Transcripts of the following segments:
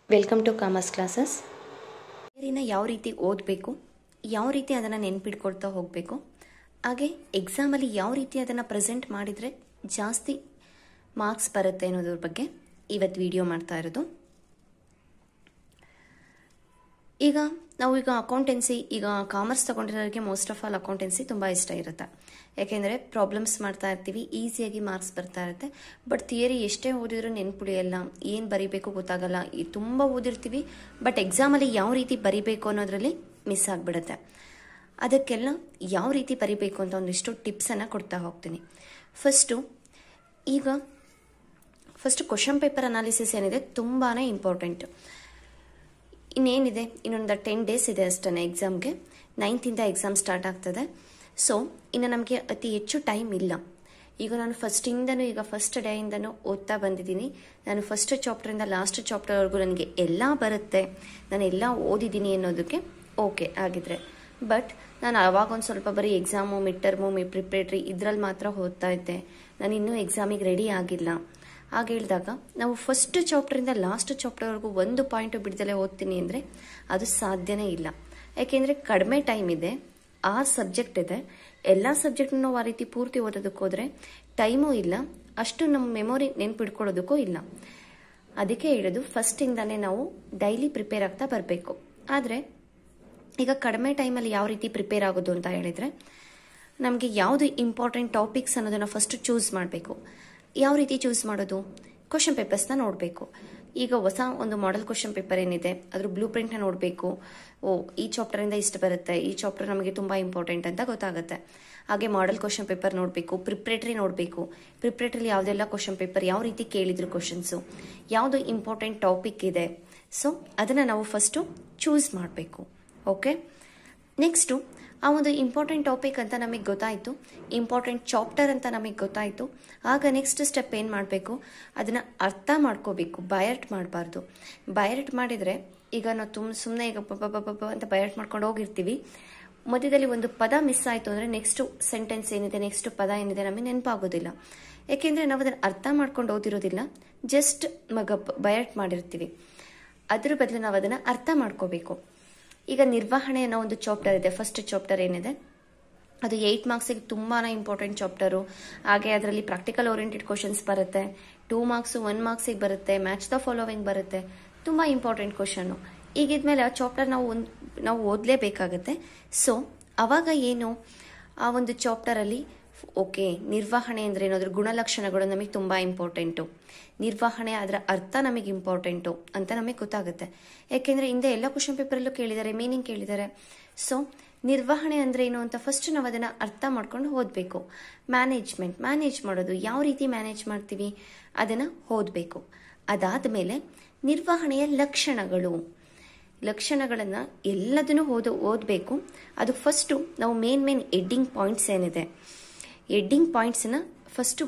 welcome to commerce classes ಥಿಯರಿನ ಯಾವ ರೀತಿ ಓದಬೇಕು ಯಾವ ರೀತಿ ಅದನ್ನು ನೆನ್ಪಿಡ್ಕೊಳ್ತಾ ಹೋಗಬೇಕು ಹಾಗೆ ಎಕ್ಸಾಮಲ್ಲಿ ಯಾವ ರೀತಿ ಅದನ್ನು ಪ್ರೆಸೆಂಟ್ ಮಾಡಿದರೆ ಜಾಸ್ತಿ ಮಾರ್ಕ್ಸ್ ಬರುತ್ತೆ ಅನ್ನೋದ್ರ ಬಗ್ಗೆ ಇವತ್ತು ವಿಡಿಯೋ ಮಾಡ್ತಾ ಇರೋದು ಈಗ ನಾವು ಈಗ ಅಕೌಂಟೆನ್ಸಿ ಈಗ ಕಾಮರ್ಸ್ ತಗೊಂಡಿರೋರಿಗೆ ಮೋಸ್ಟ್ ಆಫ್ ಆಲ್ ಅಕೌಂಟೆನ್ಸಿ ತುಂಬ ಇಷ್ಟ ಇರುತ್ತೆ ಯಾಕೆಂದರೆ ಪ್ರಾಬ್ಲಮ್ಸ್ ಮಾಡ್ತಾ ಇರ್ತೀವಿ ಈಸಿಯಾಗಿ ಮಾರ್ಕ್ಸ್ ಬರ್ತಾ ಇರುತ್ತೆ ಬಟ್ ಥಿಯರಿ ಎಷ್ಟೇ ಓದಿದ್ರೂ ನೆನ್ಪುಳಿಯಲ್ಲ ಏನು ಬರಿಬೇಕು ಗೊತ್ತಾಗಲ್ಲ ಈ ತುಂಬ ಓದಿರ್ತೀವಿ ಬಟ್ ಎಕ್ಸಾಮಲ್ಲಿ ಯಾವ ರೀತಿ ಬರಿಬೇಕು ಅನ್ನೋದ್ರಲ್ಲಿ ಮಿಸ್ ಆಗಿಬಿಡುತ್ತೆ ಅದಕ್ಕೆಲ್ಲ ಯಾವ ರೀತಿ ಬರಿಬೇಕು ಅಂತ ಒಂದಿಷ್ಟು ಟಿಪ್ಸನ್ನು ಕೊಡ್ತಾ ಹೋಗ್ತೀನಿ ಫಸ್ಟು ಈಗ ಫಸ್ಟ್ ಕ್ವಶನ್ ಪೇಪರ್ ಅನಾಲಿಸಿಸ್ ಏನಿದೆ ತುಂಬಾ ಇಂಪಾರ್ಟೆಂಟ್ ಇನ್ನೇನಿದೆ ಇನ್ನೊಂದು ಟೆನ್ ಡೇಸ್ ಇದೆ ಅಷ್ಟೇ ಎಕ್ಸಾಮ್ಗೆ ನೈನ್ತಿಂದ ಎಕ್ಸಾಮ್ ಸ್ಟಾರ್ಟ್ ಆಗ್ತದೆ ಸೊ ಇನ್ನು ನಮಗೆ ಅತಿ ಹೆಚ್ಚು ಟೈಮ್ ಇಲ್ಲ ಈಗ ನಾನು ಫಸ್ಟಿಂದನೂ ಈಗ ಫಸ್ಟ್ ಡೇಯಿಂದನೂ ಓದ್ತಾ ಬಂದಿದ್ದೀನಿ ನಾನು ಫಸ್ಟ್ ಚಾಪ್ಟರಿಂದ ಲಾಸ್ಟ್ ಚಾಪ್ಟರ್ವರೆಗೂ ನನಗೆ ಎಲ್ಲ ಬರುತ್ತೆ ನಾನು ಎಲ್ಲ ಓದಿದ್ದೀನಿ ಅನ್ನೋದಕ್ಕೆ ಓಕೆ ಆಗಿದ್ರೆ ಬಟ್ ನಾನು ಆವಾಗ ಒಂದು ಸ್ವಲ್ಪ ಬರೀ ಎಕ್ಸಾಮು ಮಿಡ್ ಟರ್ಮು ಮಿ ಪ್ರಿಪ್ರೇಟ್ರಿ ಇದರಲ್ಲಿ ಮಾತ್ರ ಓದ್ತಾ ಇದ್ದೆ ನಾನು ಇನ್ನೂ ಎಕ್ಸಾಮಿಗೆ ರೆಡಿ ಆಗಿಲ್ಲ ಹಾಗೆ ಹೇಳಿದಾಗ ನಾವು ಫಸ್ಟ್ ಚಾಪ್ಟರಿಂದ ಲಾಸ್ಟ್ ಚಾಪ್ಟರ್ವರೆಗೂ ಒಂದು ಪಾಯಿಂಟ್ ಬಿಡ್ದಲೇ ಓದ್ತೀನಿ ಅಂದರೆ ಅದು ಸಾಧ್ಯನೇ ಇಲ್ಲ ಯಾಕೆಂದರೆ ಕಡಿಮೆ ಟೈಮ್ ಇದೆ ಆರು ಸಬ್ಜೆಕ್ಟ್ ಇದೆ ಎಲ್ಲ ಸಬ್ಜೆಕ್ಟ್ನ ನಾವು ಆ ರೀತಿ ಪೂರ್ತಿ ಓದೋದಕ್ಕೆ ಹೋದರೆ ಟೈಮೂ ಇಲ್ಲ ಅಷ್ಟು ನಮ್ಮ ಮೆಮೊರಿ ನೆನ್ಪಿಡ್ಕೊಳ್ಳೋದಕ್ಕೂ ಇಲ್ಲ ಅದಕ್ಕೆ ಹೇಳೋದು ಫಸ್ಟಿಂದಾನೇ ನಾವು ಡೈಲಿ ಪ್ರಿಪೇರ್ ಆಗ್ತಾ ಬರಬೇಕು ಆದರೆ ಈಗ ಕಡಿಮೆ ಟೈಮಲ್ಲಿ ಯಾವ ರೀತಿ ಪ್ರಿಪೇರ್ ಆಗೋದು ಅಂತ ಹೇಳಿದರೆ ನಮಗೆ ಯಾವುದು ಇಂಪಾರ್ಟೆಂಟ್ ಟಾಪಿಕ್ಸ್ ಅನ್ನೋದನ್ನು ಫಸ್ಟ್ ಚೂಸ್ ಮಾಡಬೇಕು ಯಾವ ರೀತಿ ಚೂಸ್ ಮಾಡೋದು ಕ್ವಶನ್ ಪೇಪರ್ಸ್ನ ನೋಡಬೇಕು ಈಗ ಹೊಸ ಒಂದು ಮಾಡೆಲ್ ಕ್ವಶನ್ ಪೇಪರ್ ಏನಿದೆ ಅದ್ರ ಬ್ಲೂ ಪ್ರಿಂಟ್ನ ನೋಡಬೇಕು ಓ ಈ ಚಾಪ್ಟರಿಂದ ಇಷ್ಟು ಬರುತ್ತೆ ಈ ಚಾಪ್ಟರ್ ನಮಗೆ ತುಂಬ ಇಂಪಾರ್ಟೆಂಟ್ ಅಂತ ಗೊತ್ತಾಗುತ್ತೆ ಹಾಗೆ ಮಾಡೆಲ್ ಕ್ವಶನ್ ಪೇಪರ್ ನೋಡಬೇಕು ಪ್ರಿಪ್ರೇಟ್ರಿ ನೋಡಬೇಕು ಪ್ರಿಪ್ರೇಟ್ರಿಲಿ ಯಾವುದೆಲ್ಲ ಕ್ವಶನ್ ಪೇಪರ್ ಯಾವ ರೀತಿ ಕೇಳಿದ್ರು ಕ್ವಶನ್ಸು ಯಾವುದು ಇಂಪಾರ್ಟೆಂಟ್ ಟಾಪಿಕ್ ಇದೆ ಸೊ ಅದನ್ನು ನಾವು ಫಸ್ಟು ಚೂಸ್ ಮಾಡಬೇಕು ಓಕೆ ನೆಕ್ಸ್ಟು ಆ ಒಂದು ಇಂಪಾರ್ಟೆಂಟ್ ಟಾಪಿಕ್ ಅಂತ ನಮಗೆ ಗೊತ್ತಾಯಿತು ಇಂಪಾರ್ಟೆಂಟ್ ಚಾಪ್ಟರ್ ಅಂತ ನಮಗೆ ಗೊತ್ತಾಯಿತು ಆಗ ನೆಕ್ಸ್ಟ್ ಸ್ಟೆಪ್ ಏನು ಮಾಡಬೇಕು ಅದನ್ನು ಅರ್ಥ ಮಾಡ್ಕೋಬೇಕು ಬಯರ್ಟ್ ಮಾಡಬಾರ್ದು ಬಯರ್ಟ್ ಮಾಡಿದರೆ ಈಗ ನಾವು ತುಂಬ ಸುಮ್ಮನೆ ಈಗ ಪಪ್ಪ ಅಂತ ಬಯರ್ಟ್ ಮಾಡ್ಕೊಂಡು ಹೋಗಿರ್ತೀವಿ ಮಧ್ಯದಲ್ಲಿ ಒಂದು ಪದ ಮಿಸ್ ಆಯಿತು ಅಂದರೆ ನೆಕ್ಸ್ಟು ಸೆಂಟೆನ್ಸ್ ಏನಿದೆ ನೆಕ್ಸ್ಟ್ ಪದ ಏನಿದೆ ನಮಗೆ ನೆನಪಾಗೋದಿಲ್ಲ ಯಾಕೆಂದರೆ ನಾವು ಅದನ್ನು ಅರ್ಥ ಮಾಡ್ಕೊಂಡು ಓದಿರೋದಿಲ್ಲ ಜಸ್ಟ್ ಮಗ ಬಯರ್ಟ್ ಮಾಡಿರ್ತೀವಿ ಅದ್ರ ಬದಲು ನಾವು ಅದನ್ನು ಅರ್ಥ ಮಾಡ್ಕೋಬೇಕು ಈಗ ನಿರ್ವಹಣೆ ಅನ್ನೋ ಒಂದು ಚಾಪ್ಟರ್ ಇದೆ ಫಸ್ಟ್ ಚಾಪ್ಟರ್ ಏನಿದೆ ಅದು ಏಯ್ಟ್ ಮಾರ್ಕ್ಸಿಗೆ ತುಂಬಾ ಇಂಪಾರ್ಟೆಂಟ್ ಚಾಪ್ಟರು ಹಾಗೆ ಅದರಲ್ಲಿ ಪ್ರಾಕ್ಟಿಕಲ್ ಓರಿಯೆಂಟೆಡ್ ಕ್ವಶನ್ಸ್ ಬರುತ್ತೆ ಟೂ ಮಾರ್ಕ್ಸು ಒನ್ ಮಾರ್ಕ್ಸಿಗೆ ಬರುತ್ತೆ ಮ್ಯಾಚ್ ದ ಫಾಲೋವಿಂಗ್ ಬರುತ್ತೆ ತುಂಬ ಇಂಪಾರ್ಟೆಂಟ್ ಕ್ವಶನ್ನು ಈಗಿದ್ಮೇಲೆ ಆ ಚಾಪ್ಟರ್ ನಾವು ಒಂದು ನಾವು ಓದಲೇಬೇಕಾಗತ್ತೆ ಸೊ ಅವಾಗ ಏನು ಆ ಒಂದು ಚಾಪ್ಟರಲ್ಲಿ ಓಕೆ ನಿರ್ವಹಣೆ ಅಂದರೆ ಏನಾದರೂ ಗುಣಲಕ್ಷಣಗಳು ನಮಗೆ ತುಂಬ ಇಂಪಾರ್ಟೆಂಟು ನಿರ್ವಹಣೆ ಅದರ ಅರ್ಥ ನಮಗೆ ಇಂಪಾರ್ಟೆಂಟು ಅಂತ ನಮಗೆ ಗೊತ್ತಾಗುತ್ತೆ ಯಾಕೆಂದರೆ ಹಿಂದೆ ಎಲ್ಲ ಕ್ವಶನ್ ಪೇಪರಲ್ಲೂ ಕೇಳಿದ್ದಾರೆ ಮೀನಿಂಗ್ ಕೇಳಿದ್ದಾರೆ ಸೊ ನಿರ್ವಹಣೆ ಅಂದರೆ ಏನು ಅಂತ ಫಸ್ಟ್ ನಾವು ಅದನ್ನು ಅರ್ಥ ಮಾಡ್ಕೊಂಡು ಓದಬೇಕು ಮ್ಯಾನೇಜ್ಮೆಂಟ್ ಮ್ಯಾನೇಜ್ ಮಾಡೋದು ಯಾವ ರೀತಿ ಮ್ಯಾನೇಜ್ ಮಾಡ್ತೀವಿ ಅದನ್ನು ಓದಬೇಕು ಅದಾದ ಮೇಲೆ ನಿರ್ವಹಣೆಯ ಲಕ್ಷಣಗಳು ಲಕ್ಷಣಗಳನ್ನು ಎಲ್ಲದನ್ನು ಓದು ಓದಬೇಕು ಅದು ಫಸ್ಟು ನಾವು ಮೇನ್ ಮೇನ್ ಎಡ್ಡಿಂಗ್ ಪಾಯಿಂಟ್ಸ್ ಏನಿದೆ ಎಡ್ಡಿಂಗ್ ಪಾಯಿಂಟ್ಸನ್ನ ಫಸ್ಟು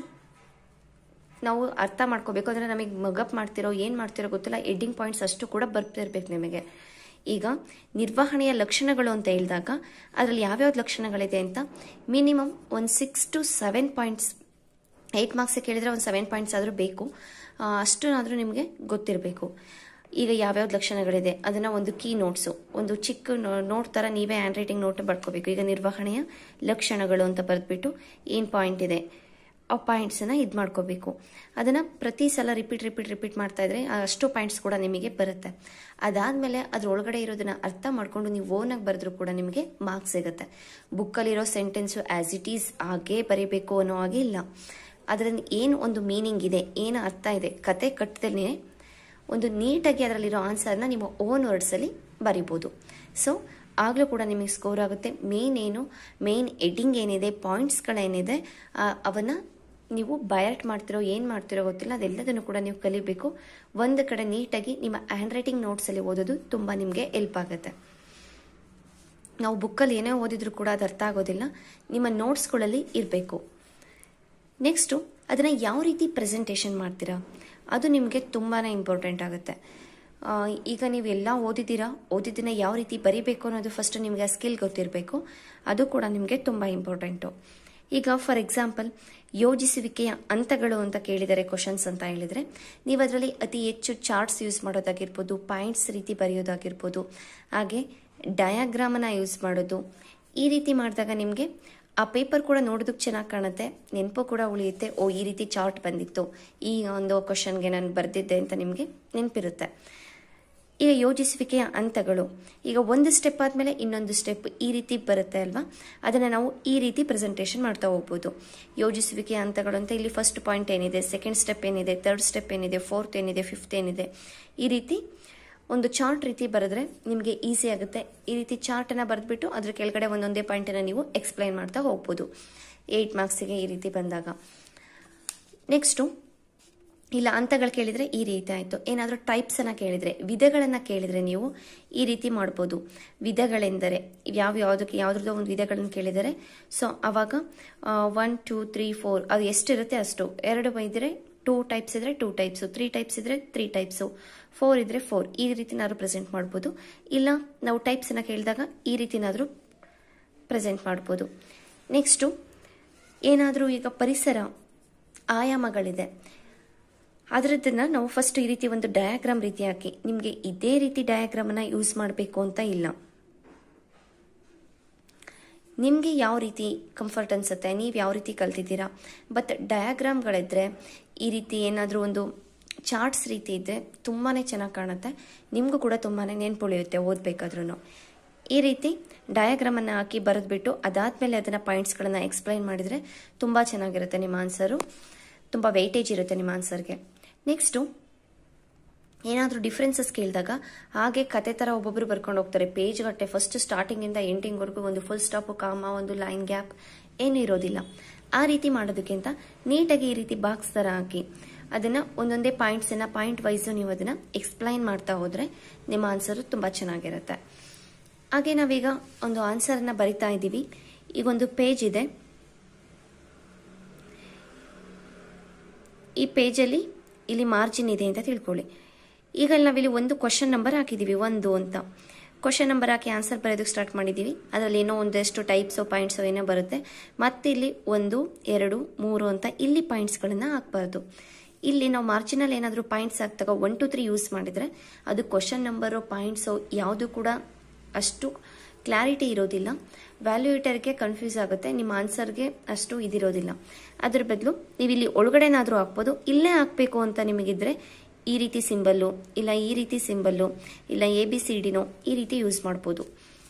ನಾವು ಅರ್ಥ ಮಾಡ್ಕೋಬೇಕು ಅಂದರೆ ನಮಗೆ ಮಗಪ್ ಮಾಡ್ತಿರೋ ಏನು ಮಾಡ್ತಿರೋ ಗೊತ್ತಿಲ್ಲ ಎಡ್ಡಿಂಗ್ ಪಾಯಿಂಟ್ಸ್ ಅಷ್ಟು ಕೂಡ ಬರ್ತಿರ್ಬೇಕು ನಿಮಗೆ ಈಗ ನಿರ್ವಹಣೆಯ ಲಕ್ಷಣಗಳು ಅಂತ ಹೇಳಿದಾಗ ಅದರಲ್ಲಿ ಯಾವ್ಯಾವ್ದು ಲಕ್ಷಣಗಳಿದೆ ಅಂತ ಮಿನಿಮಮ್ ಒಂದು six to seven points eight marks ಕೇಳಿದರೆ ಒಂದು ಸೆವೆನ್ ಪಾಯಿಂಟ್ಸ್ ಆದರೂ ಬೇಕು ಅಷ್ಟನ್ನಾದರೂ ನಿಮಗೆ ಗೊತ್ತಿರಬೇಕು ಈಗ ಯಾವ್ಯಾವ್ದು ಲಕ್ಷಣಗಳಿದೆ ಅದನ್ನು ಒಂದು ಕೀ ನೋಟ್ಸು ಒಂದು ಚಿಕ್ಕ ನೋಟ್ ಥರ ನೀವೇ ಹ್ಯಾಂಡ್ ರೈಟಿಂಗ್ ನೋಟ್ ಬರ್ಕೋಬೇಕು ಈಗ ನಿರ್ವಹಣೆಯ ಲಕ್ಷಣಗಳು ಅಂತ ಬರೆದ್ಬಿಟ್ಟು ಏನು ಪಾಯಿಂಟ್ ಇದೆ ಆ ಪಾಯಿಂಟ್ಸನ್ನು ಇದು ಮಾಡ್ಕೋಬೇಕು ಅದನ್ನು ಪ್ರತಿ ಸಲ ರಿಪೀಟ್ ರಿಪೀಟ್ ರಿಪೀಟ್ ಮಾಡ್ತಾ ಇದ್ರೆ ಅಷ್ಟು ಪಾಯಿಂಟ್ಸ್ ಕೂಡ ನಿಮಗೆ ಬರುತ್ತೆ ಅದಾದಮೇಲೆ ಅದ್ರೊಳಗಡೆ ಇರೋದನ್ನ ಅರ್ಥ ಮಾಡ್ಕೊಂಡು ನೀವು ಓನಾಗಿ ಬರೆದ್ರೂ ಕೂಡ ನಿಮಗೆ ಮಾರ್ಕ್ಸ್ ಸಿಗುತ್ತೆ ಬುಕ್ಕಲ್ಲಿರೋ ಸೆಂಟೆನ್ಸು ಆ್ಯಸ್ ಇಟ್ ಈಸ್ ಹಾಗೇ ಬರೀಬೇಕು ಅನ್ನೋ ಹಾಗೆ ಇಲ್ಲ ಅದರಲ್ಲಿ ಏನು ಒಂದು ಮೀನಿಂಗ್ ಇದೆ ಏನು ಅರ್ಥ ಇದೆ ಕತೆ ಕಟ್ಟದಲ್ಲೇ ಒಂದು ನೀಟಾಗಿ ಅದರಲ್ಲಿರೋ ಆನ್ಸರ್ನ ನಿಮ್ಮ ಓನ್ ವರ್ಡ್ಸಲ್ಲಿ ಬರಿಬೋದು ಸೊ ಆಗಲೂ ಕೂಡ ನಿಮಗೆ ಸ್ಕೋರ್ ಆಗುತ್ತೆ ಮೇನ್ ಏನು ಮೇನ್ ಎಡ್ಡಿಂಗ್ ಏನಿದೆ ಪಾಯಿಂಟ್ಸ್ಗಳೇನಿದೆ ಅವನ್ನು ನೀವು ಬಯರ್ಟ್ ಮಾಡ್ತಿರೋ ಏನು ಮಾಡ್ತಿರೋ ಗೊತ್ತಿಲ್ಲ ಅದೆಲ್ಲದನ್ನು ಕೂಡ ನೀವು ಕಲಿಬೇಕು ಒಂದು ಕಡೆ ನೀಟಾಗಿ ನಿಮ್ಮ ಹ್ಯಾಂಡ್ ರೈಟಿಂಗ್ ನೋಟ್ಸಲ್ಲಿ ಓದೋದು ತುಂಬ ನಿಮಗೆ ಹೆಲ್ಪ್ ಆಗುತ್ತೆ ನಾವು ಬುಕ್ಕಲ್ಲಿ ಏನೇ ಓದಿದ್ರು ಕೂಡ ಅದು ಅರ್ಥ ಆಗೋದಿಲ್ಲ ನಿಮ್ಮ ನೋಟ್ಸ್ಗಳಲ್ಲಿ ಇರಬೇಕು ನೆಕ್ಸ್ಟು ಅದನ್ನು ಯಾವ ರೀತಿ ಪ್ರೆಸೆಂಟೇಷನ್ ಮಾಡ್ತೀರಾ ಅದು ನಿಮಗೆ ತುಂಬಾ ಇಂಪಾರ್ಟೆಂಟ್ ಆಗುತ್ತೆ ಈಗ ನೀವೆಲ್ಲ ಓದಿದ್ದೀರಾ ಓದಿದ್ದನ್ನ ಯಾವ ರೀತಿ ಬರೀಬೇಕು ಅನ್ನೋದು ಫಸ್ಟ್ ನಿಮಗೆ ಆ ಸ್ಕಿಲ್ ಗೊತ್ತಿರಬೇಕು ಅದು ಕೂಡ ನಿಮಗೆ ತುಂಬ ಇಂಪಾರ್ಟೆಂಟು ಈಗ ಫಾರ್ ಎಕ್ಸಾಂಪಲ್ ಯೋಜಿಸುವಿಕೆಯ ಹಂತಗಳು ಅಂತ ಕೇಳಿದರೆ ಕ್ವಶನ್ಸ್ ಅಂತ ಹೇಳಿದರೆ ನೀವು ಅದರಲ್ಲಿ ಅತಿ ಹೆಚ್ಚು ಚಾರ್ಟ್ಸ್ ಯೂಸ್ ಮಾಡೋದಾಗಿರ್ಬೋದು ಪಾಯಿಂಟ್ಸ್ ರೀತಿ ಬರೆಯೋದಾಗಿರ್ಬೋದು ಹಾಗೆ ಡಯಾಗ್ರಾಮನ್ನು ಯೂಸ್ ಮಾಡೋದು ಈ ರೀತಿ ಮಾಡಿದಾಗ ನಿಮಗೆ ಆ ಪೇಪರ್ ಕೂಡ ನೋಡೋದಕ್ಕೆ ಚೆನ್ನಾಗಿ ಕಾಣುತ್ತೆ ನೆನಪು ಕೂಡ ಉಳಿಯುತ್ತೆ ಓ ಈ ರೀತಿ ಚಾರ್ಟ್ ಬಂದಿತ್ತು ಈ ಒಂದು ಕ್ವಶನ್ಗೆ ನಾನು ಬರೆದಿದ್ದೆ ಅಂತ ನಿಮಗೆ ನೆನಪಿರುತ್ತೆ ಈಗ ಯೋಜಿಸುವಿಕೆಯ ಹಂತಗಳು ಈಗ ಒಂದು ಸ್ಟೆಪ್ ಆದಮೇಲೆ ಇನ್ನೊಂದು ಸ್ಟೆಪ್ ಈ ರೀತಿ ಬರುತ್ತೆ ಅಲ್ವಾ ಅದನ್ನು ನಾವು ಈ ರೀತಿ ಪ್ರೆಸೆಂಟೇಷನ್ ಮಾಡ್ತಾ ಹೋಗ್ಬೋದು ಯೋಜಿಸುವಿಕೆಯ ಹಂತಗಳು ಅಂತ ಇಲ್ಲಿ ಫಸ್ಟ್ ಪಾಯಿಂಟ್ ಏನಿದೆ ಸೆಕೆಂಡ್ ಸ್ಟೆಪ್ ಏನಿದೆ ತರ್ಡ್ ಸ್ಟೆಪ್ ಏನಿದೆ ಫೋರ್ತ್ ಏನಿದೆ ಫಿಫ್ತ್ ಏನಿದೆ ಈ ರೀತಿ ಒಂದು ಚಾರ್ಟ್ ರೀತಿ ಬರೆದ್ರೆ ನಿಮಗೆ ಈಸಿ ಆಗುತ್ತೆ ಈ ರೀತಿ ಚಾರ್ಟನ್ನು ಬರೆದ್ಬಿಟ್ಟು ಅದ್ರ ಕೆಳಗಡೆ ಒಂದೊಂದೇ ಪಾಯಿಂಟನ್ನು ನೀವು ಎಕ್ಸ್ಪ್ಲೈನ್ ಮಾಡ್ತಾ ಹೋಗ್ಬೋದು ಏಯ್ಟ್ ಮಾರ್ಕ್ಸಿಗೆ ಈ ರೀತಿ ಬಂದಾಗ ನೆಕ್ಸ್ಟು ಇಲ್ಲ ಹಂತಗಳು ಕೇಳಿದರೆ ಈ ರೀತಿ ಆಯಿತು ಏನಾದರೂ ಟೈಪ್ಸನ್ನು ಕೇಳಿದರೆ ವಿಧಗಳನ್ನು ಕೇಳಿದರೆ ನೀವು ಈ ರೀತಿ ಮಾಡ್ಬೋದು ವಿಧಗಳೆಂದರೆ ಯಾವ ಯಾವುದಕ್ಕೆ ಯಾವುದ್ರದ್ದು ಒಂದು ವಿಧಗಳನ್ನು ಕೇಳಿದರೆ ಸೊ ಅವಾಗ ಒನ್ ಟೂ ತ್ರೀ ಫೋರ್ ಅದು ಎಷ್ಟಿರುತ್ತೆ ಅಷ್ಟು ಎರಡು ಇದ್ದರೆ ಟೂ ಟೈಪ್ಸ್ ಇದ್ದರೆ ಟೂ ಟೈಪ್ಸು ತ್ರೀ ಟೈಪ್ಸ್ ಇದ್ದರೆ ತ್ರೀ ಟೈಪ್ಸು ಫೋರ್ ಇದ್ದರೆ ಫೋರ್ ಈ ರೀತಿನಾದ್ರು ಪ್ರೆಸೆಂಟ್ ಮಾಡ್ಬೋದು ಇಲ್ಲ ನಾವು ಟೈಪ್ಸನ್ನು ಕೇಳಿದಾಗ ಈ ರೀತಿನಾದರೂ ಪ್ರೆಸೆಂಟ್ ಮಾಡ್ಬೋದು ನೆಕ್ಸ್ಟು ಏನಾದರೂ ಈಗ ಪರಿಸರ ಆಯಾಮಗಳಿದೆ ಅದರದ್ದನ್ನು ನಾವು ಫಸ್ಟ್ ಈ ರೀತಿ ಒಂದು ಡಯಾಗ್ರಾಮ್ ರೀತಿ ಹಾಕಿ ನಿಮಗೆ ಇದೇ ರೀತಿ ಡಯಾಗ್ರಾಮನ್ನು ಯೂಸ್ ಮಾಡಬೇಕು ಅಂತ ಇಲ್ಲ ನಿಮಗೆ ಯಾವ ರೀತಿ ಕಂಫರ್ಟ್ ಅನಿಸುತ್ತೆ ನೀವು ಯಾವ ರೀತಿ ಕಲ್ತಿದ್ದೀರಾ ಬಟ್ ಡಯಾಗ್ರಾಮ್ಗಳಿದ್ರೆ ಈ ರೀತಿ ಏನಾದರೂ ಒಂದು ಚಾರ್ಟ್ಸ್ ರೀತಿ ಇದ್ದರೆ ತುಂಬಾ ಚೆನ್ನಾಗಿ ಕಾಣುತ್ತೆ ನಿಮಗೂ ಕೂಡ ತುಂಬಾ ನೆನ್ಪುಳಿಯುತ್ತೆ ಓದಬೇಕಾದ್ರೂ ಈ ರೀತಿ ಡಯಾಗ್ರಾಮನ್ನು ಹಾಕಿ ಬರೆದ್ಬಿಟ್ಟು ಅದಾದಮೇಲೆ ಅದನ್ನು ಪಾಯಿಂಟ್ಸ್ಗಳನ್ನು ಎಕ್ಸ್ಪ್ಲೈನ್ ಮಾಡಿದರೆ ತುಂಬ ಚೆನ್ನಾಗಿರುತ್ತೆ ನಿಮ್ಮ ಆನ್ಸರು ತುಂಬ ವೆಯ್ಟೇಜ್ ಇರುತ್ತೆ ನಿಮ್ಮ ಆನ್ಸರ್ಗೆ ನೆಕ್ಸ್ಟು ಏನಾದರೂ ಡಿಫ್ರೆನ್ಸಸ್ ಕೇಳಿದಾಗ ಹಾಗೆ ಕತೆ ಥರ ಒಬ್ಬೊಬ್ಬರು ಬರ್ಕೊಂಡು ಹೋಗ್ತಾರೆ ಪೇಜ್ ಗಟ್ಟೆ ಫಸ್ಟ್ ಸ್ಟಾರ್ಟಿಂಗಿಂದ ಎಂಡಿಂಗ್ವರೆಗೂ ಒಂದು ಫುಲ್ ಸ್ಟಾಪು ಕಾಮ ಒಂದು ಲೈನ್ ಗ್ಯಾಪ್ ಏನೂ ಇರೋದಿಲ್ಲ ಆ ರೀತಿ ಮಾಡೋದಕ್ಕಿಂತ ನೀಟಾಗಿ ಈ ರೀತಿ ಬಾಕ್ಸ್ ಥರ ಹಾಕಿ ಅದನ್ನು ಒಂದೊಂದೇ ಪಾಯಿಂಟ್ಸನ್ನು ಪಾಯಿಂಟ್ ವೈಸು ನೀವು ಅದನ್ನು ಎಕ್ಸ್ಪ್ಲೈನ್ ಮಾಡ್ತಾ ಹೋದರೆ ನಿಮ್ಮ ಆನ್ಸರು ತುಂಬ ಚೆನ್ನಾಗಿರುತ್ತೆ ಹಾಗೆ ನಾವೀಗ ಒಂದು ಆನ್ಸರನ್ನು ಬರಿತಾ ಇದ್ದೀವಿ ಈಗ ಒಂದು ಪೇಜ್ ಇದೆ ಈ ಪೇಜಲ್ಲಿ ಇಲ್ಲಿ ಮಾರ್ಜಿನ್ ಇದೆ ಅಂತ ತಿಳ್ಕೊಳ್ಳಿ ಈಗ ನಾವಿಲ್ಲಿ ಒಂದು ಕ್ವಶನ್ ನಂಬರ್ ಹಾಕಿದ್ದೀವಿ ಒಂದು ಅಂತ ಕ್ವಶನ್ ನಂಬರ್ ಹಾಕಿ ಆನ್ಸರ್ ಬರೆಯೋದಕ್ಕೆ ಸ್ಟಾರ್ಟ್ ಮಾಡಿದ್ದೀವಿ ಅದರಲ್ಲಿ ಏನೋ ಒಂದಷ್ಟು ಟೈಪ್ಸೋ ಪಾಯಿಂಟ್ಸೋ ಏನೋ ಬರುತ್ತೆ ಮತ್ತೆ ಇಲ್ಲಿ ಒಂದು ಎರಡು ಮೂರು ಅಂತ ಇಲ್ಲಿ ಪಾಯಿಂಟ್ಸ್ಗಳನ್ನು ಹಾಕಬಾರ್ದು ಇಲ್ಲಿ ನಾವು ಮಾರ್ಜಿನಲ್ಲಿ ಏನಾದರೂ ಪಾಯಿಂಟ್ಸ್ ಹಾಕ್ದಾಗ ಒನ್ ಟು ತ್ರೀ ಯೂಸ್ ಮಾಡಿದರೆ ಅದು ಕ್ವಶನ್ ನಂಬರು ಪಾಯಿಂಟ್ಸು ಯಾವುದು ಕೂಡ ಅಷ್ಟು ಕ್ಲಾರಿಟಿ ಇರೋದಿಲ್ಲ ವ್ಯಾಲ್ಯೂಯೇಟರ್ಗೆ ಕನ್ಫ್ಯೂಸ್ ಆಗುತ್ತೆ ನಿಮ್ಮ ಆನ್ಸರ್ಗೆ ಅಷ್ಟು ಇದಿರೋದಿಲ್ಲ ಅದ್ರ ಬದಲು ನೀವು ಇಲ್ಲಿ ಒಳಗಡೆನಾದರೂ ಹಾಕ್ಬೋದು ಇಲ್ಲೇ ಹಾಕಬೇಕು ಅಂತ ನಿಮಗಿದ್ರೆ ಈ ರೀತಿ ಸಿಂಬಲ್ಲು ಇಲ್ಲ ಈ ರೀತಿ ಸಿಂಬಲ್ಲು ಇಲ್ಲ ಎ ಬಿ ಸಿ ಡಿನೋ ಈ ರೀತಿ ಯೂಸ್ ಮಾಡ್ಬೋದು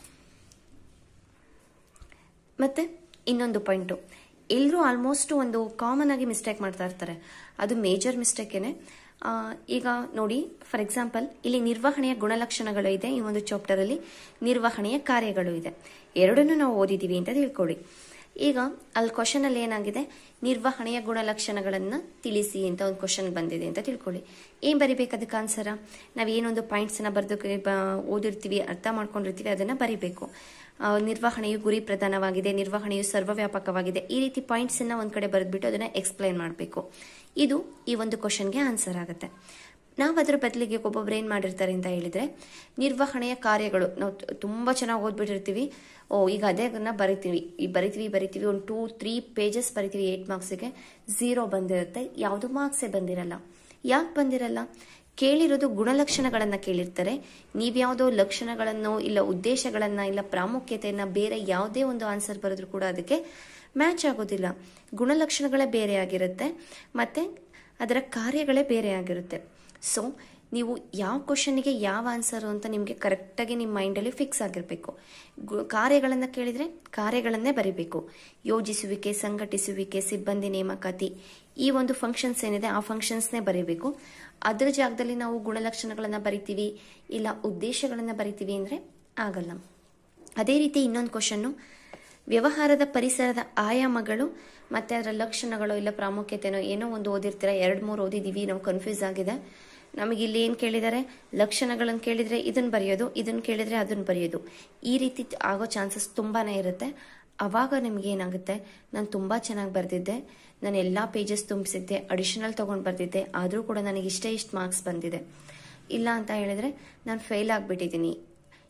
ಮತ್ತೆ ಇನ್ನೊಂದು ಪಾಯಿಂಟು ಎಲ್ಲರೂ ಆಲ್ಮೋಸ್ಟ್ ಒಂದು ಕಾಮನ್ ಆಗಿ ಮಿಸ್ಟೇಕ್ ಮಾಡ್ತಾ ಇರ್ತಾರೆ ಅದು ಮೇಜರ್ ಮಿಸ್ಟೇಕೇನೆ ಈಗ ನೋಡಿ ಫಾರ್ ಎಕ್ಸಾಂಪಲ್ ಇಲ್ಲಿ ನಿರ್ವಹಣೆಯ ಗುಣಲಕ್ಷಣಗಳು ಇದೆ ಈ ಒಂದು ಚಾಪ್ಟರಲ್ಲಿ ನಿರ್ವಹಣೆಯ ಕಾರ್ಯಗಳು ಇದೆ ಎರಡನ್ನೂ ನಾವು ಓದಿದ್ದೀವಿ ಅಂತ ತಿಳ್ಕೊಳ್ಳಿ ಈಗ ಅಲ್ಲಿ ಕ್ವಶನ್ ಅಲ್ಲಿ ಏನಾಗಿದೆ ನಿರ್ವಹಣೆಯ ಗುಣಲಕ್ಷಣಗಳನ್ನು ತಿಳಿಸಿ ಅಂತ ಒಂದು ಕ್ವಶನ್ ಬಂದಿದೆ ಅಂತ ತಿಳ್ಕೊಳ್ಳಿ ಏನ್ ಬರಿಬೇಕು ಅದಕ್ಕೆ ಆನ್ಸರ ನಾವು ಏನೊಂದು ಪಾಯಿಂಟ್ಸನ್ನ ಬರೆದಕ್ಕೆ ಓದಿರ್ತೀವಿ ಅರ್ಥ ಮಾಡ್ಕೊಂಡಿರ್ತೀವಿ ಅದನ್ನ ಬರಿಬೇಕು ನಿರ್ವಹಣೆಯು ಗುರಿ ಪ್ರಧಾನವಾಗಿದೆ ನಿರ್ವಹಣೆಯು ಸರ್ವವ್ಯಾಪಕವಾಗಿದೆ ಈ ರೀತಿ ಪಾಯಿಂಟ್ಸ್ ಅನ್ನ ಒಂದ್ ಕಡೆ ಬರೆದ್ಬಿಟ್ಟು ಅದನ್ನ ಎಕ್ಸ್ಪ್ಲೈನ್ ಮಾಡಬೇಕು ಇದು ಈ ಒಂದು ಕ್ವಶನ್ಗೆ ಆನ್ಸರ್ ಆಗುತ್ತೆ ನಾವು ಅದರ ಬದಲಿಗೆ ಒಬ್ಬೊಬ್ರು ಏನು ಮಾಡಿರ್ತಾರೆ ಅಂತ ಹೇಳಿದ್ರೆ ನಿರ್ವಹಣೆಯ ಕಾರ್ಯಗಳು ನಾವು ತುಂಬ ಚೆನ್ನಾಗಿ ಓದ್ಬಿಟ್ಟಿರ್ತೀವಿ ಓ ಈಗ ಅದೇ ಬರಿತೀವಿ ಈ ಬರಿತೀವಿ ಬರಿತೀವಿ ಒಂದು ಟೂ ತ್ರೀ ಪೇಜಸ್ ಬರಿತೀವಿ ಏಟ್ ಮಾರ್ಕ್ಸಿಗೆ ಝೀರೋ ಬಂದಿರುತ್ತೆ ಯಾವುದು ಮಾರ್ಕ್ಸೇ ಬಂದಿರಲ್ಲ ಯಾಕೆ ಬಂದಿರಲ್ಲ ಕೇಳಿರೋದು ಗುಣಲಕ್ಷಣಗಳನ್ನ ಕೇಳಿರ್ತಾರೆ ನೀವ್ಯಾವುದೋ ಲಕ್ಷಣಗಳನ್ನು ಇಲ್ಲ ಉದ್ದೇಶಗಳನ್ನ ಇಲ್ಲ ಪ್ರಾಮುಖ್ಯತೆಯನ್ನ ಬೇರೆ ಯಾವುದೇ ಒಂದು ಆನ್ಸರ್ ಬರೆದ್ರು ಕೂಡ ಅದಕ್ಕೆ ಮ್ಯಾಚ್ ಆಗೋದಿಲ್ಲ ಗುಣಲಕ್ಷಣಗಳೇ ಬೇರೆ ಆಗಿರುತ್ತೆ ಮತ್ತೆ ಅದರ ಕಾರ್ಯಗಳೇ ಬೇರೆ ಆಗಿರುತ್ತೆ ಸೊ ನೀವು ಯಾವ ಕ್ವಶನ್ಗೆ ಯಾವ ಆನ್ಸರು ಅಂತ ನಿಮಗೆ ಕರೆಕ್ಟಾಗಿ ನಿಮ್ಮ ಮೈಂಡಲ್ಲಿ ಫಿಕ್ಸ್ ಆಗಿರಬೇಕು ಕಾರ್ಯಗಳನ್ನು ಕೇಳಿದರೆ ಕಾರ್ಯಗಳನ್ನೇ ಬರಿಬೇಕು ಯೋಜಿಸುವಿಕೆ ಸಂಘಟಿಸುವಿಕೆ ಸಿಬ್ಬಂದಿ ನೇಮಕಾತಿ ಈ ಒಂದು ಫಂಕ್ಷನ್ಸ್ ಏನಿದೆ ಆ ಫಂಕ್ಷನ್ಸ್ನೇ ಬರೀಬೇಕು ಅದರ ಜಾಗದಲ್ಲಿ ನಾವು ಗುಣಲಕ್ಷಣಗಳನ್ನು ಬರಿತೀವಿ ಇಲ್ಲ ಉದ್ದೇಶಗಳನ್ನು ಬರಿತೀವಿ ಅಂದರೆ ಆಗಲ್ಲ ಅದೇ ರೀತಿ ಇನ್ನೊಂದು ಕ್ವಶನ್ನು ವ್ಯವಹಾರದ ಪರಿಸರದ ಆಯಾಮಗಳು ಮತ್ತೆ ಅದರ ಲಕ್ಷಣಗಳು ಇಲ್ಲ ಪ್ರಾಮುಖ್ಯತೆನೋ ಏನೋ ಒಂದು ಓದಿರ್ತೀರ ಎರಡು ಮೂರು ಓದಿದ್ದೀವಿ ನಾವು ಕನ್ಫ್ಯೂಸ್ ಆಗಿದೆ ನಮಗೆ ಇಲ್ಲಿ ಏನು ಕೇಳಿದ್ದಾರೆ ಲಕ್ಷಣಗಳನ್ನು ಕೇಳಿದರೆ ಇದನ್ನು ಬರೆಯೋದು ಇದನ್ನು ಕೇಳಿದರೆ ಅದನ್ನು ಬರೆಯೋದು ಈ ರೀತಿ ಆಗೋ ಚಾನ್ಸಸ್ ತುಂಬಾ ಇರುತ್ತೆ ಅವಾಗ ನಿಮ್ಗೆ ಏನಾಗುತ್ತೆ ನಾನು ತುಂಬ ಚೆನ್ನಾಗಿ ಬರೆದಿದ್ದೆ ನಾನು ಎಲ್ಲ ಪೇಜಸ್ ತುಂಬಿಸಿದ್ದೆ ಅಡಿಷನಲ್ ತೊಗೊಂಡು ಬರ್ದಿದ್ದೆ ಆದರೂ ಕೂಡ ನನಗೆ ಇಷ್ಟೇ ಇಷ್ಟು ಮಾರ್ಕ್ಸ್ ಬಂದಿದೆ ಇಲ್ಲ ಅಂತ ಹೇಳಿದ್ರೆ ನಾನು ಫೇಲ್ ಆಗಿಬಿಟ್ಟಿದ್ದೀನಿ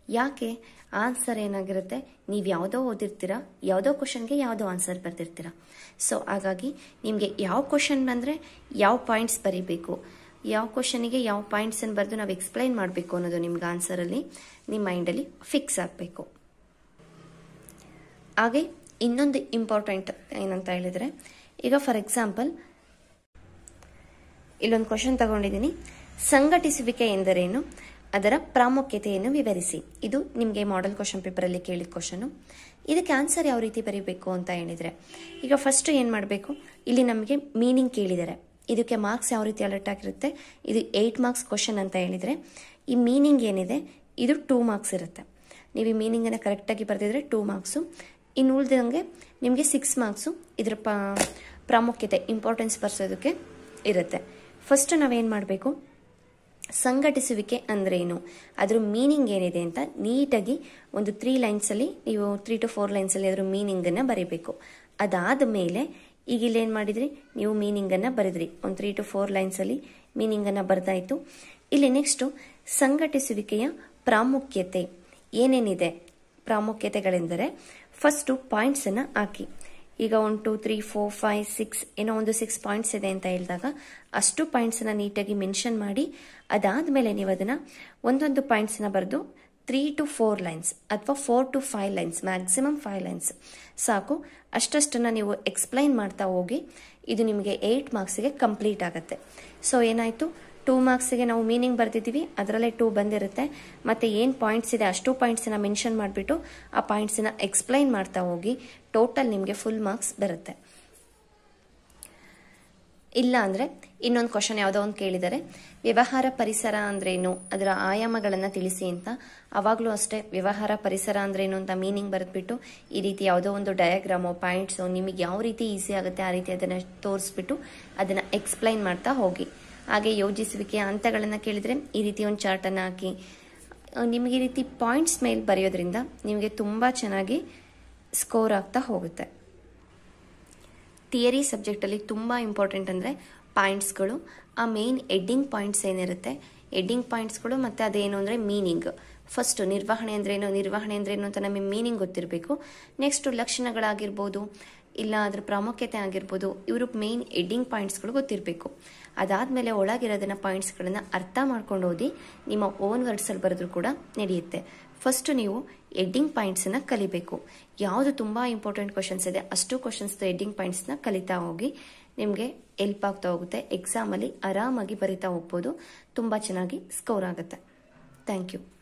ಯಾಕೆ ಆನ್ಸರ್ ಏನಾಗಿರುತ್ತೆ ನೀವು ಯಾವುದೋ ಓದಿರ್ತೀರ ಯಾವುದೋ ಕ್ವಶನ್ಗೆ ಯಾವುದೋ ಆನ್ಸರ್ ಬರ್ದಿರ್ತೀರ ಸೊ ಹಾಗಾಗಿ ನಿಮಗೆ ಯಾವ ಕ್ವಶನ್ ಬಂದರೆ ಯಾವ ಪಾಯಿಂಟ್ಸ್ ಬರೀಬೇಕು ಯಾವ ಕ್ವಶನಿಗೆ ಯಾವ ಪಾಯಿಂಟ್ಸನ್ನು ಬರೆದು ನಾವು ಎಕ್ಸ್ಪ್ಲೈನ್ ಮಾಡಬೇಕು ಅನ್ನೋದು ನಿಮ್ಗೆ ಆನ್ಸರಲ್ಲಿ ನಿಮ್ಮ ಮೈಂಡಲ್ಲಿ ಫಿಕ್ಸ್ ಆಗಬೇಕು ಹಾಗೆ ಇನ್ನೊಂದು ಇಂಪಾರ್ಟೆಂಟ್ ಏನಂತ ಹೇಳಿದರೆ ಈಗ ಫಾರ್ ಎಕ್ಸಾಂಪಲ್ ಇಲ್ಲೊಂದು ಕ್ವಶನ್ ತಗೊಂಡಿದ್ದೀನಿ ಸಂಘಟಿಸುವಿಕೆ ಎಂದರೇನು ಅದರ ಪ್ರಾಮುಖ್ಯತೆಯನ್ನು ವಿವರಿಸಿ ಇದು ನಿಮಗೆ ಮಾಡೆಲ್ ಕ್ವಶನ್ ಪೇಪರಲ್ಲಿ ಕೇಳಿದ ಕ್ವಶನು ಇದಕ್ಕೆ ಆನ್ಸರ್ ಯಾವ ರೀತಿ ಬರೀಬೇಕು ಅಂತ ಹೇಳಿದರೆ ಈಗ ಫಸ್ಟ್ ಏನು ಮಾಡಬೇಕು ಇಲ್ಲಿ ನಮಗೆ ಮೀನಿಂಗ್ ಕೇಳಿದ್ದಾರೆ ಇದಕ್ಕೆ ಮಾರ್ಕ್ಸ್ ಯಾವ ರೀತಿ ಅಲರ್ಟ್ ಆಗಿರುತ್ತೆ ಇದು ಏಯ್ಟ್ ಮಾರ್ಕ್ಸ್ ಕ್ವಶನ್ ಅಂತ ಹೇಳಿದರೆ ಈ ಮೀನಿಂಗ್ ಏನಿದೆ ಇದು ಟೂ ಮಾರ್ಕ್ಸ್ ಇರುತ್ತೆ ನೀವು ಈ ಮೀನಿಂಗನ್ನು ಕರೆಕ್ಟಾಗಿ ಬರೆದಿದ್ರೆ ಟೂ ಮಾರ್ಕ್ಸು ಇನ್ನು ಉಳಿದಂಗೆ ನಿಮಗೆ ಸಿಕ್ಸ್ ಮಾರ್ಕ್ಸು ಇದರ ಪ್ರಾಮುಖ್ಯತೆ ಇಂಪಾರ್ಟೆನ್ಸ್ ಬರ್ಸೋದಕ್ಕೆ ಇರುತ್ತೆ ಫಸ್ಟ್ ನಾವೇನು ಮಾಡಬೇಕು ಸಂಘಟಿಸುವಿಕೆ ಅಂದ್ರೇನು ಅದ್ರ ಮೀನಿಂಗ್ ಏನಿದೆ ಅಂತ ನೀಟಾಗಿ ಒಂದು ತ್ರೀ ಲೈನ್ಸಲ್ಲಿ ನೀವು ತ್ರೀ ಟು ಫೋರ್ ಲೈನ್ಸಲ್ಲಿ ಅದ್ರ ಮೀನಿಂಗನ್ನು ಬರೀಬೇಕು ಅದಾದ ಮೇಲೆ ಈಗ ಇಲ್ಲೇನು ಮಾಡಿದ್ರಿ ನೀವು ಮೀನಿಂಗನ್ನು ಬರೆದ್ರಿ ಒಂದು ತ್ರೀ ಟು ಫೋರ್ ಲೈನ್ಸಲ್ಲಿ ಮೀನಿಂಗನ್ನು ಬರೆದಾಯಿತು ಇಲ್ಲಿ ನೆಕ್ಸ್ಟು ಸಂಘಟಿಸುವಿಕೆಯ ಪ್ರಾಮುಖ್ಯತೆ ಏನೇನಿದೆ ಪ್ರಾಮುಖ್ಯತೆಗಳೆಂದರೆ ಫಸ್ಟು ಪಾಯಿಂಟ್ಸನ್ನು ಹಾಕಿ ಈಗ one two three four five six ಏನೋ ಒಂದು ಸಿಕ್ಸ್ ಪಾಯಿಂಟ್ಸ್ ಇದೆ ಅಂತ ಹೇಳಿದಾಗ ಅಷ್ಟು ಪಾಯಿಂಟ್ಸನ್ನು ನೀಟಾಗಿ ಮೆನ್ಷನ್ ಮಾಡಿ ಅದಾದಮೇಲೆ ನೀವು ಅದನ್ನು ಒಂದೊಂದು ಪಾಯಿಂಟ್ಸನ್ನ ಬರೆದು ತ್ರೀ ಟು ಫೋರ್ ಲೈನ್ಸ್ ಅಥವಾ four to five lines maximum five lines ಸಾಕು ಅಷ್ಟಷ್ಟನ್ನು ನೀವು ಎಕ್ಸ್ಪ್ಲೈನ್ ಮಾಡ್ತಾ ಹೋಗಿ ಇದು ನಿಮಗೆ ಏಯ್ಟ್ ಮಾರ್ಕ್ಸಿಗೆ ಕಂಪ್ಲೀಟ್ ಆಗುತ್ತೆ ಸೊ ಏನಾಯಿತು ಟೂ ಮಾರ್ಕ್ಸಿಗೆ ನಾವು ಮೀನಿಂಗ್ ಬರ್ದಿದ್ದೀವಿ ಅದರಲ್ಲೇ ಟೂ ಬಂದಿರುತ್ತೆ ಮತ್ತು ಏನು ಪಾಯಿಂಟ್ಸ್ ಇದೆ ಅಷ್ಟು ಪಾಯಿಂಟ್ಸನ್ನ ಮೆನ್ಷನ್ ಮಾಡಿಬಿಟ್ಟು ಆ ಪಾಯಿಂಟ್ಸನ್ನ ಎಕ್ಸ್ಪ್ಲೈನ್ ಮಾಡ್ತಾ ಹೋಗಿ ಟೋಟಲ್ ನಿಮಗೆ ಫುಲ್ ಮಾರ್ಕ್ಸ್ ಬರುತ್ತೆ ಇಲ್ಲ ಅಂದರೆ ಇನ್ನೊಂದು ಕ್ವಶನ್ ಯಾವುದೋ ಒಂದು ಕೇಳಿದರೆ ವ್ಯವಹಾರ ಪರಿಸರ ಅಂದ್ರೇನು ಅದರ ಆಯಾಮಗಳನ್ನು ತಿಳಿಸಿ ಅಂತ ಅವಾಗಲೂ ಅಷ್ಟೇ ವ್ಯವಹಾರ ಪರಿಸರ ಅಂದ್ರೇನು ಅಂತ ಮೀನಿಂಗ್ ಬರೆದ್ಬಿಟ್ಟು ಈ ರೀತಿ ಯಾವುದೋ ಒಂದು ಡಯಾಗ್ರಾಮು ಪಾಯಿಂಟ್ಸು ನಿಮಗೆ ಯಾವ ರೀತಿ ಈಸಿ ಆಗುತ್ತೆ ಆ ರೀತಿ ಅದನ್ನು ತೋರಿಸ್ಬಿಟ್ಟು ಅದನ್ನು ಎಕ್ಸ್ಪ್ಲೈನ್ ಮಾಡ್ತಾ ಹೋಗಿ ಹಾಗೆ ಯೋಜಿಸುವಿಕೆಯ ಹಂತಗಳನ್ನು ಕೇಳಿದರೆ ಈ ರೀತಿ ಒಂದು ಚಾರ್ಟನ್ನು ಹಾಕಿ ನಿಮಗೆ ಈ ರೀತಿ ಪಾಯಿಂಟ್ಸ್ ಮೇಲೆ ಬರೆಯೋದ್ರಿಂದ ನಿಮಗೆ ತುಂಬ ಚೆನ್ನಾಗಿ ಸ್ಕೋರ್ ಆಗ್ತಾ ಹೋಗುತ್ತೆ ಥಿಯರಿ ಸಬ್ಜೆಕ್ಟಲ್ಲಿ ತುಂಬ ಇಂಪಾರ್ಟೆಂಟ್ ಅಂದರೆ ಪಾಯಿಂಟ್ಸ್ಗಳು ಆ ಮೇನ್ ಎಡ್ಡಿಂಗ್ ಪಾಯಿಂಟ್ಸ್ ಏನಿರುತ್ತೆ ಎಡ್ಡಿಂಗ್ ಪಾಯಿಂಟ್ಸ್ಗಳು ಮತ್ತು ಅದೇನು ಅಂದರೆ ಮೀನಿಂಗ್ ಫಸ್ಟು ನಿರ್ವಹಣೆ ಅಂದ್ರೇನು ನಿರ್ವಹಣೆ ಅಂದ್ರೇನು ಅಂತ ನಮಗೆ ಮೀನಿಂಗ್ ಗೊತ್ತಿರಬೇಕು ನೆಕ್ಸ್ಟು ಲಕ್ಷಣಗಳಾಗಿರ್ಬೋದು ಇಲ್ಲ ಅದ್ರ ಪ್ರಾಮುಖ್ಯತೆ ಆಗಿರ್ಬೋದು ಇವರು ಮೇನ್ ಎಡ್ಡಿಂಗ್ ಪಾಯಿಂಟ್ಸ್ಗಳು ಗೊತ್ತಿರಬೇಕು ಅದಾದಮೇಲೆ ಒಳಗಿರೋದನ್ನ ಪಾಯಿಂಟ್ಸ್ಗಳನ್ನು ಅರ್ಥ ಮಾಡ್ಕೊಂಡು ಓದಿ ನಿಮ್ಮ ಓನ್ ವರ್ಡ್ಸಲ್ಲಿ ಬರೆದ್ರೂ ಕೂಡ ನಡೆಯುತ್ತೆ ಫಸ್ಟು ನೀವು ಎಡ್ಡಿಂಗ್ ಪಾಯಿಂಟ್ಸನ್ನು ಕಲಿಬೇಕು ಯಾವುದು ತುಂಬ ಇಂಪಾರ್ಟೆಂಟ್ ಕ್ವಶನ್ಸ್ ಇದೆ ಅಷ್ಟು ಕ್ವಶನ್ಸ್ದು ಎಡ್ಡಿಂಗ್ ಪಾಯಿಂಟ್ಸ್ನ ಕಲಿತಾ ಹೋಗಿ ನಿಮಗೆ ಹೆಲ್ಪ್ ಆಗ್ತಾ ಹೋಗುತ್ತೆ ಎಕ್ಸಾಮಲ್ಲಿ ಆರಾಮಾಗಿ ಬರಿತಾ ಹೋಗ್ಬೋದು ತುಂಬ ಚೆನ್ನಾಗಿ ಸ್ಕೋರ್ ಆಗುತ್ತೆ ಥ್ಯಾಂಕ್ ಯು